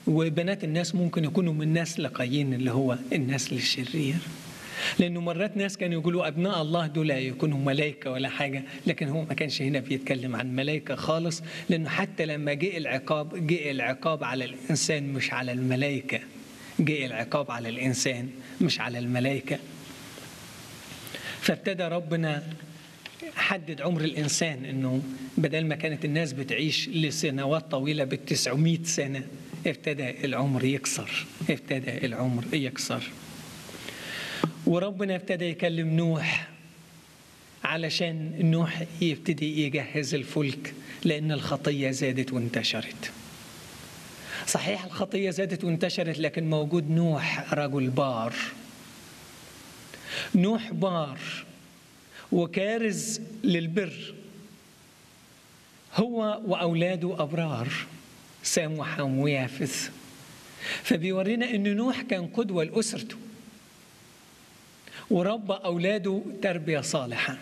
وبنات الناس ممكن يكونوا من نسل قايين اللي هو النسل الشرير لانه مرات ناس كانوا يقولوا ابناء الله دول يكونوا ملائكه ولا حاجه لكن هو ما كانش هنا بيتكلم عن ملائكه خالص لانه حتى لما جاء العقاب جاء العقاب على الانسان مش على الملائكه جاء العقاب على الانسان مش على الملائكه فابتدى ربنا حدد عمر الانسان انه بدل ما كانت الناس بتعيش لسنوات طويله بالتسعمائة سنه ابتدى العمر يكسر ابتدى العمر يكسر وربنا ابتدى يكلم نوح علشان نوح يبتدي يجهز الفلك لأن الخطية زادت وانتشرت صحيح الخطية زادت وانتشرت لكن موجود نوح رجل بار نوح بار وكارز للبر هو وأولاده أبرار سام وحام ويافث فبيورينا أن نوح كان قدوة لأسرته وربى أولاده تربية صالحة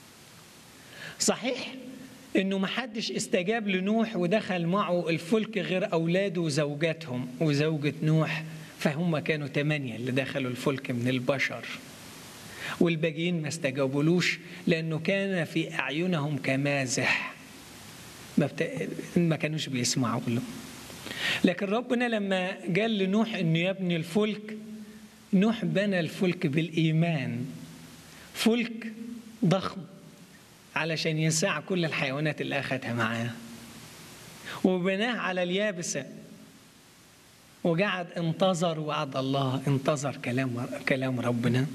صحيح انه ما حدش استجاب لنوح ودخل معه الفلك غير اولاده وزوجاتهم وزوجة نوح فهم كانوا ثمانية اللي دخلوا الفلك من البشر والباقيين ما استجابولوش لانه كان في اعينهم كمازح ما, بت... ما كانوش بيسمعوا له لكن ربنا لما قال لنوح انه يبني الفلك نوح بنى الفلك بالايمان فلك ضخم علشان يسع كل الحيوانات اللي اخذها معاه وبناه على اليابسه وقعد انتظر وعد الله انتظر كلام كلام ربنا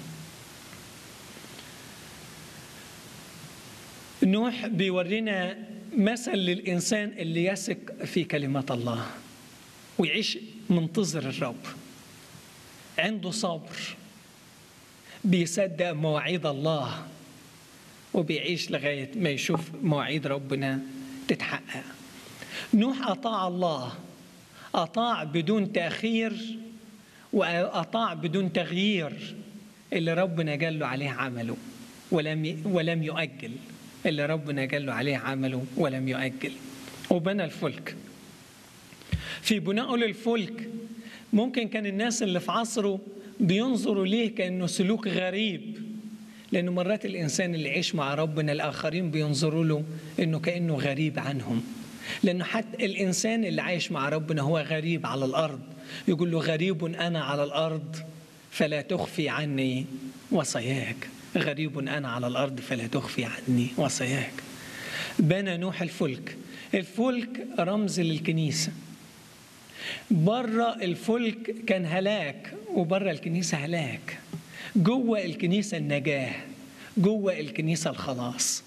نوح بيورينا مثل للانسان اللي يثق في كلمات الله ويعيش منتظر الرب عنده صبر بيصدق مواعيد الله وبيعيش لغاية ما يشوف مواعيد ربنا تتحقق نوح أطاع الله أطاع بدون تأخير وأطاع بدون تغيير اللي ربنا قال له عليه عمله ولم ولم يؤجل اللي ربنا قال له عليه عمله ولم يؤجل وبنى الفلك في بنائه للفلك ممكن كان الناس اللي في عصره بينظروا ليه كأنه سلوك غريب لأنه مرات الإنسان اللي يعيش مع ربنا الآخرين بينظروا له إنه كأنه غريب عنهم لأنه حتى الإنسان اللي عايش مع ربنا هو غريب على الأرض يقول له غريب أنا على الأرض فلا تخفي عني وصاياك غريب أنا على الأرض فلا تخفي عني وصاياك بنى نوح الفلك الفلك رمز للكنيسة بره الفلك كان هلاك وبره الكنيسة هلاك جوه الكنيسة النجاة جوه الكنيسة الخلاص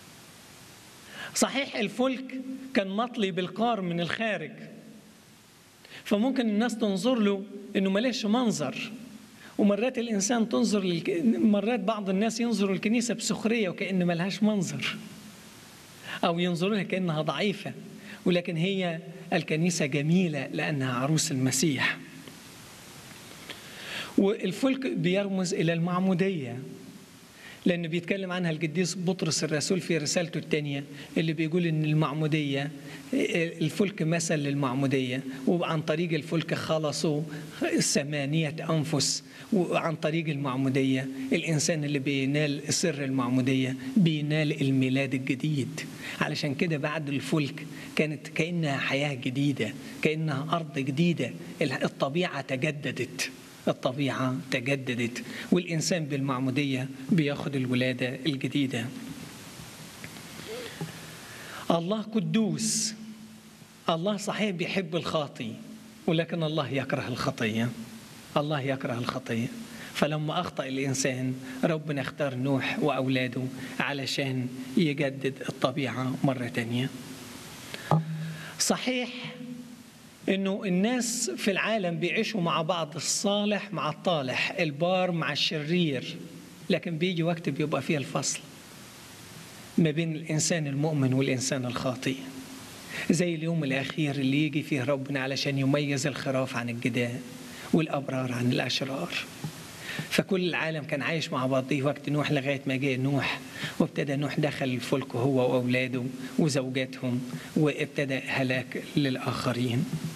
صحيح الفلك كان مطلي بالقار من الخارج فممكن الناس تنظر له انه ملاش منظر ومرات الانسان تنظر للك... مرات بعض الناس ينظروا الكنيسه بسخريه وكان ملهاش منظر او ينظروا لها كانها ضعيفه ولكن هي الكنيسه جميله لانها عروس المسيح والفلك بيرمز الى المعموديه لأنه بيتكلم عنها القديس بطرس الرسول في رسالته الثانية اللي بيقول إن المعمودية الفلك مثل للمعمودية وعن طريق الفلك خلصوا ثمانية أنفس وعن طريق المعمودية الإنسان اللي بينال سر المعمودية بينال الميلاد الجديد علشان كده بعد الفلك كانت كأنها حياة جديدة كأنها أرض جديدة الطبيعة تجددت الطبيعة تجددت والإنسان بالمعمودية بياخد الولادة الجديدة الله قدوس الله صحيح بيحب الخاطي ولكن الله يكره الخطية الله يكره الخطية فلما أخطأ الإنسان ربنا اختار نوح وأولاده علشان يجدد الطبيعة مرة تانية صحيح انه الناس في العالم بيعيشوا مع بعض الصالح مع الطالح البار مع الشرير لكن بيجي وقت بيبقى فيه الفصل ما بين الانسان المؤمن والانسان الخاطئ زي اليوم الاخير اللي يجي فيه ربنا علشان يميز الخراف عن الجداء والابرار عن الاشرار فكل العالم كان عايش مع بعضه وقت نوح لغايه ما جاء نوح وابتدى نوح دخل الفلك هو واولاده وزوجاتهم وابتدى هلاك للاخرين